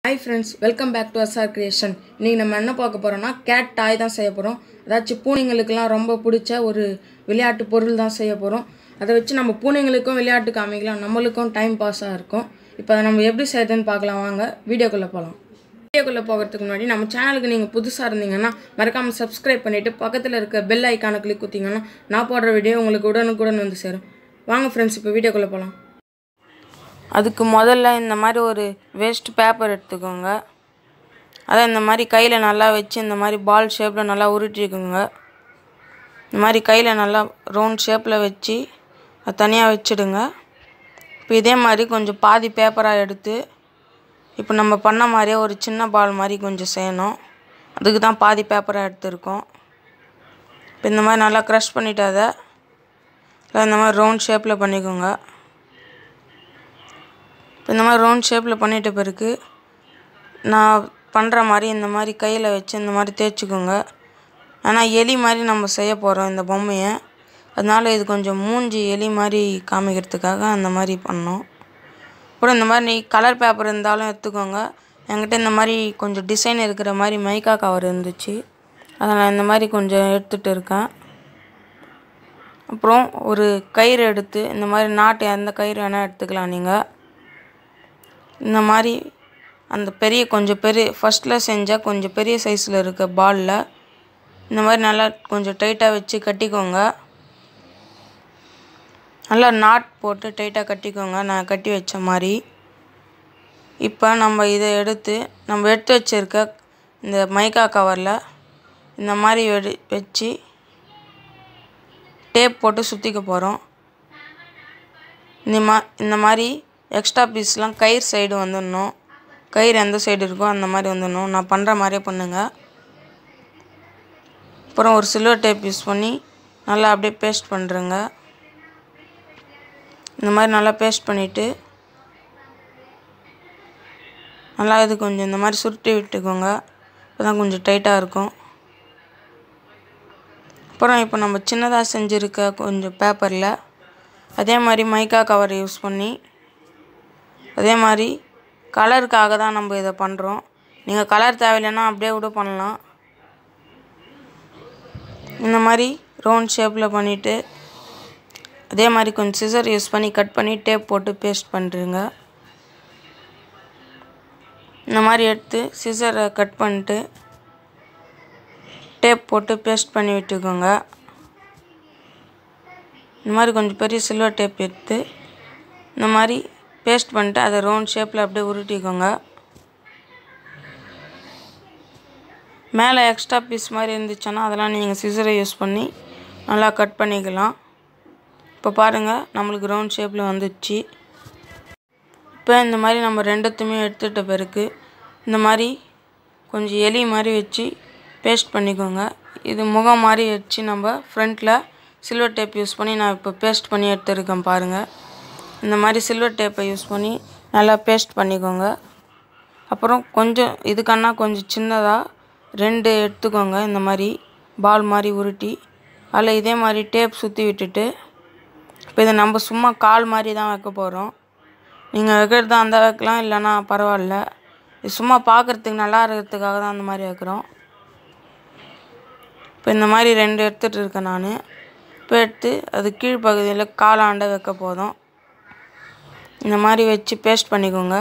Hi friends welcome back to S R creation இன்றைக்கி நம்ம என்ன பார்க்க போகிறோம்னா கேட் டாய் தான் செய்ய போகிறோம் அதாச்சும் பூனைங்களுக்கெல்லாம் ரொம்ப பிடிச்ச ஒரு விளையாட்டு பொருள் தான் செய்ய போகிறோம் அதை வச்சு நம்ம பூனைங்களுக்கும் விளையாட்டு காமிக்கலாம் நம்மளுக்கும் டைம் பாஸாக இருக்கும் இப்போ அதை நம்ம எப்படி செய்யறதுன்னு பார்க்கலாம் வாங்க வீடியோக்குள்ளே போகலாம் வீடியோக்குள்ளே போகிறதுக்கு முன்னாடி நம்ம சேனலுக்கு நீங்கள் புதுசாக இருந்தீங்கன்னா மறக்காமல் சப்ஸ்கிரைப் பண்ணிவிட்டு பக்கத்தில் இருக்க பெல் ஐக்கானை கிளிக் குத்திங்கன்னா நான் போடுற வீடியோ உங்களுக்கு உடனுக்குடன் வந்து சேரும் வாங்க ஃப்ரெண்ட்ஸ் இப்போ வீடியோக்குள்ளே போகலாம் அதுக்கு முதல்ல இந்த மாதிரி ஒரு வேஸ்ட் பேப்பர் எடுத்துக்கோங்க அதை இந்த மாதிரி கையில் நல்லா வச்சு இந்த மாதிரி பால் ஷேப்பில் நல்லா உருட்டிக்கோங்க இந்த மாதிரி கையில் நல்லா ரவுண்ட் ஷேப்பில் வச்சு அது தனியாக வச்சுடுங்க இப்போ இதே மாதிரி கொஞ்சம் பாதி பேப்பராக எடுத்து இப்போ நம்ம பண்ண மாதிரியே ஒரு சின்ன பால் மாதிரி கொஞ்சம் செய்யணும் அதுக்கு தான் பாதி பேப்பராக எடுத்திருக்கோம் இப்போ இந்த மாதிரி நல்லா க்ரஷ் பண்ணிவிட்டு அதை இந்த மாதிரி ரவுண்ட் ஷேப்பில் பண்ணிக்கோங்க இப்போ இந்த மாதிரி ரவுண்ட் ஷேப்பில் பண்ணிட்ட பிறகு நான் பண்ணுற மாதிரி இந்த மாதிரி கையில் வச்சு இந்த மாதிரி தேய்ச்சிக்கோங்க ஆனால் எலி மாதிரி நம்ம செய்ய போகிறோம் இந்த பொம்மையை அதனால் இது கொஞ்சம் மூஞ்சி எலி மாதிரி காமிக்கிறதுக்காக அந்த மாதிரி பண்ணோம் அப்புறம் இந்த மாதிரி கலர் பேப்பர் இருந்தாலும் எடுத்துக்கோங்க என்கிட்ட இந்த மாதிரி கொஞ்சம் டிசைன் இருக்கிற மாதிரி மைக்கா கவர் இருந்துச்சு அதை நான் இந்த மாதிரி கொஞ்சம் எடுத்துகிட்டு இருக்கேன் அப்புறம் ஒரு கயிறு எடுத்து இந்த மாதிரி நாட்டு எந்த கயிறு வேணால் எடுத்துக்கலாம் நீங்கள் இந்த மாதிரி அந்த பெரிய கொஞ்சம் பெரிய ஃபஸ்ட்டில் செஞ்சால் கொஞ்சம் பெரிய சைஸில் இருக்க பாலில் இந்த மாதிரி நல்லா கொஞ்சம் டைட்டாக வச்சு கட்டிக்கோங்க நல்லா நாட் போட்டு டைட்டாக கட்டிக்கோங்க நான் கட்டி வச்ச மாதிரி இப்போ நம்ம இதை எடுத்து நம்ம எடுத்து வச்சுருக்க இந்த மைக்கா கவரில் இந்த மாதிரி எடு வச்சு டேப் போட்டு சுற்றிக்க போகிறோம் இந்த மா இந்த மாதிரி எக்ஸ்ட்ரா பீஸ்லாம் கயிறு சைடு வந்துடணும் கயிறு எந்த சைடு இருக்கோ அந்த மாதிரி வந்துடணும் நான் பண்ணுற மாதிரியே பண்ணுங்கள் அப்புறம் ஒரு சில்வர் டேப் யூஸ் பண்ணி நல்லா அப்படியே பேஸ்ட் பண்ணுறேங்க இந்த மாதிரி நல்லா பேஸ்ட் பண்ணிவிட்டு நல்லா இது கொஞ்சம் இந்த மாதிரி சுருட்டி விட்டுக்கோங்க அப்போ தான் கொஞ்சம் டைட்டாக இருக்கும் அப்புறம் இப்போ நம்ம சின்னதாக செஞ்சுருக்க கொஞ்சம் பேப்பரில் அதே மாதிரி மைக்கா கவர் யூஸ் பண்ணி அதே மாதிரி கலருக்காக தான் நம்ம இதை பண்ணுறோம் நீங்கள் கலர் தேவையில்லைன்னா அப்படியே கூட பண்ணலாம் இந்த மாதிரி ரவுண்ட் ஷேப்பில் பண்ணிவிட்டு அதே மாதிரி கொஞ்சம் சிசர் யூஸ் பண்ணி கட் பண்ணி டேப் போட்டு பேஸ்ட் பண்ணுறீங்க இந்த மாதிரி எடுத்து சிசரை கட் பண்ணிட்டு டேப் போட்டு பேஸ்ட் பண்ணி விட்டுக்கோங்க இந்த மாதிரி கொஞ்சம் பெரிய சில்வர் டேப் எடுத்து இந்த மாதிரி பேஸ்ட் பண்ணிட்டு அதை ரவுண்ட் ஷேப்பில் அப்படியே உருட்டிக்கோங்க மேலே எக்ஸ்ட்ரா பீஸ் மாதிரி இருந்துச்சுன்னா அதெல்லாம் நீங்கள் சிசரை யூஸ் பண்ணி நல்லா கட் பண்ணிக்கலாம் இப்போ பாருங்கள் நம்மளுக்கு ரவுண்ட் ஷேப்பில் வந்துடுச்சு இப்போ இந்த மாதிரி நம்ம ரெண்டுத்தையுமே எடுத்துகிட்ட பிறகு இந்த மாதிரி கொஞ்சம் எலி மாதிரி வச்சு பேஸ்ட் பண்ணிக்கோங்க இது முகம் மாதிரி வச்சு நம்ம ஃப்ரண்ட்டில் சில்வர் டேப் யூஸ் பண்ணி நான் இப்போ பேஸ்ட் பண்ணி எடுத்துருக்கேன் பாருங்கள் இந்த மாதிரி சில்வர் டேப்பை யூஸ் பண்ணி நல்லா பேஸ்ட் பண்ணிக்கோங்க அப்புறம் கொஞ்சம் இதுக்கன்னா கொஞ்சம் சின்னதாக ரெண்டு எடுத்துக்கோங்க இந்த மாதிரி பால் மாதிரி உருட்டி அதில் இதே மாதிரி டேப் சுற்றி விட்டுட்டு இப்போ இதை நம்ம சும்மா கால் மாதிரி தான் வைக்க போகிறோம் நீங்கள் வைக்கிறதா அந்த வைக்கலாம் இல்லைன்னா பரவாயில்ல இது சும்மா பார்க்குறதுக்கு நல்லா இருக்கிறதுக்காக தான் அந்த மாதிரி வைக்கிறோம் இப்போ இந்த மாதிரி ரெண்டு எடுத்துகிட்டு இருக்கேன் நான் இப்போ எடுத்து அது கீழ்ப்பகுதியில் காலாண்டை வைக்க போதும் இந்த மாதிரி வச்சு பேஸ்ட் பண்ணிக்கோங்க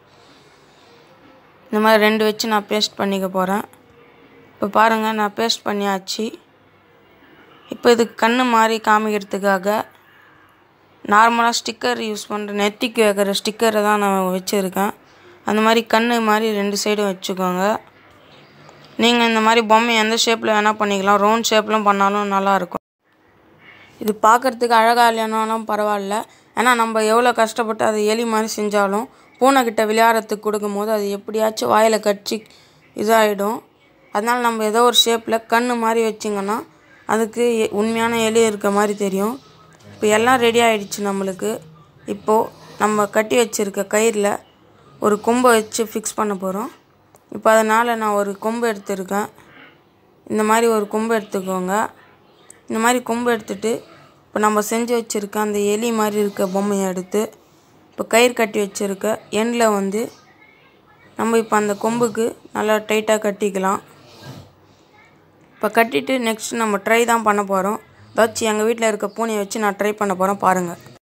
இந்த மாதிரி ரெண்டு வச்சு நான் பேஸ்ட் பண்ணிக்க போகிறேன் இப்போ பாருங்கள் நான் பேஸ்ட் பண்ணியாச்சு இப்போ இது கண் மாதிரி காமிக்கிறதுக்காக நார்மலாக ஸ்டிக்கர் யூஸ் பண்ணுற நெத்திக்கு வைக்கிற ஸ்டிக்கரை தான் நான் வச்சுருக்கேன் அந்த மாதிரி கண் மாதிரி ரெண்டு சைடும் வச்சுக்கோங்க நீங்கள் இந்த மாதிரி பொம்மை எந்த ஷேப்பில் வேணால் பண்ணிக்கலாம் ரவுண்ட் ஷேப்லாம் பண்ணாலும் நல்லாயிருக்கும் இது பார்க்குறதுக்கு அழகாக இல்லைனாலும் பரவாயில்ல ஏன்னா நம்ம எவ்வளோ கஷ்டப்பட்டு அதை எலி மாதிரி செஞ்சாலும் பூனைக்கிட்ட விளையாடுறதுக்கு கொடுக்கும்போது அது எப்படியாச்சும் வாயில் கடிச்சு இதாகிடும் அதனால் நம்ம ஏதோ ஒரு ஷேப்பில் கண் மாதிரி வச்சிங்கன்னா அதுக்கு உண்மையான எலி இருக்க மாதிரி தெரியும் இப்போ எல்லாம் ரெடி ஆகிடுச்சு நம்மளுக்கு இப்போது நம்ம கட்டி வச்சுருக்க கயிறில் ஒரு கொம்பை வச்சு ஃபிக்ஸ் பண்ண போகிறோம் இப்போ அதனால் நான் ஒரு கொம்பு எடுத்திருக்கேன் இந்த மாதிரி ஒரு கொம்பு எடுத்துக்கோங்க இந்த மாதிரி கொம்பு எடுத்துகிட்டு இப்போ நம்ம செஞ்சு வச்சுருக்க அந்த எலி மாதிரி இருக்க பொம்மையை எடுத்து இப்போ கயிறு கட்டி வச்சுருக்க எண்டில் வந்து நம்ம இப்போ அந்த கொம்புக்கு நல்லா டைட்டாக கட்டிக்கலாம் இப்போ கட்டிட்டு நெக்ஸ்ட் நம்ம ட்ரை தான் பண்ண போகிறோம் ஏதாச்சும் எங்கள் வீட்டில் இருக்க பூனையை வச்சு நான் ட்ரை பண்ண போகிறேன் பாருங்கள்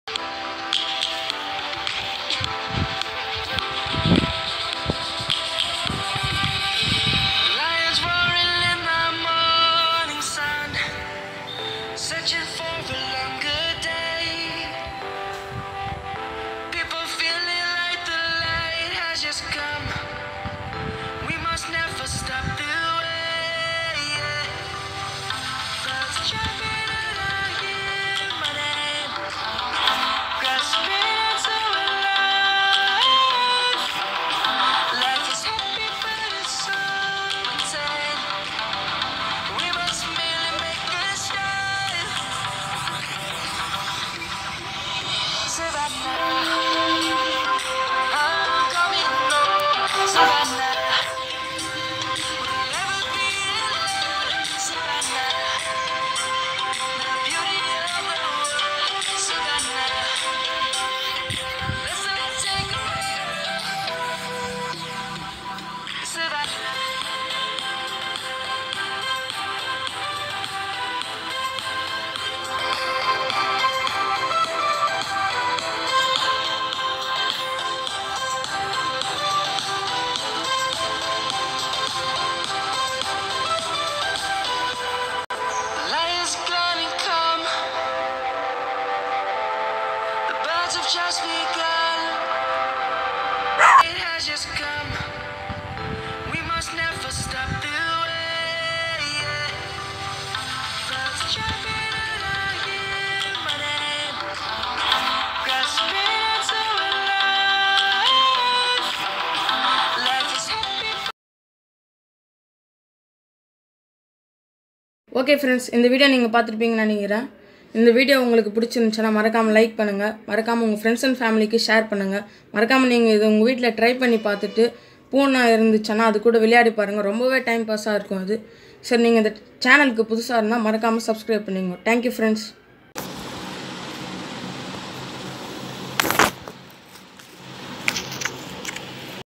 Lions roaring in the morning sun, searching for a longer day. People feeling like the light has just come. We must never stop the way. Birds chirping and I hear my name, grasping into a life. Life is happy, but it's so insane. We must merely make a start. Savannah, I'm coming home. Savannah, we'll never be alone. Savannah, the beauty of the world. Savannah, let's not take a break. Savannah. Lion's gonna come. The birds have just begun. It has just come. We must never stop the way. Birds chirping and I hear my name. Grasping into a life. Life is happy. Okay friends இந்த video நீங்கள் பார்த்துருப்பீங்கன்னு நினைக்கிறேன் இந்த video உங்களுக்கு பிடிச்சிருந்துச்சுன்னா மறக்காமல் like பண்ணுங்கள் மறக்காமல் உங்கள் ஃப்ரெண்ட்ஸ் அண்ட் ஃபேமிலிக்கு ஷேர் பண்ணுங்கள் மறக்காமல் நீங்கள் இது உங்கள் வீட்டில் ட்ரை பண்ணி பார்த்துட்டு பூனை இருந்துச்சுன்னா அது கூட விளையாடி பாருங்கள் ரொம்பவே டைம் பாஸாக இருக்கும் அது சரி நீங்கள் இந்த சேனலுக்கு புதுசாக இருந்தால் மறக்காமல் சப்ஸ்கிரைப் பண்ணிங்க தேங்க்யூ ஃப்ரெண்ட்ஸ்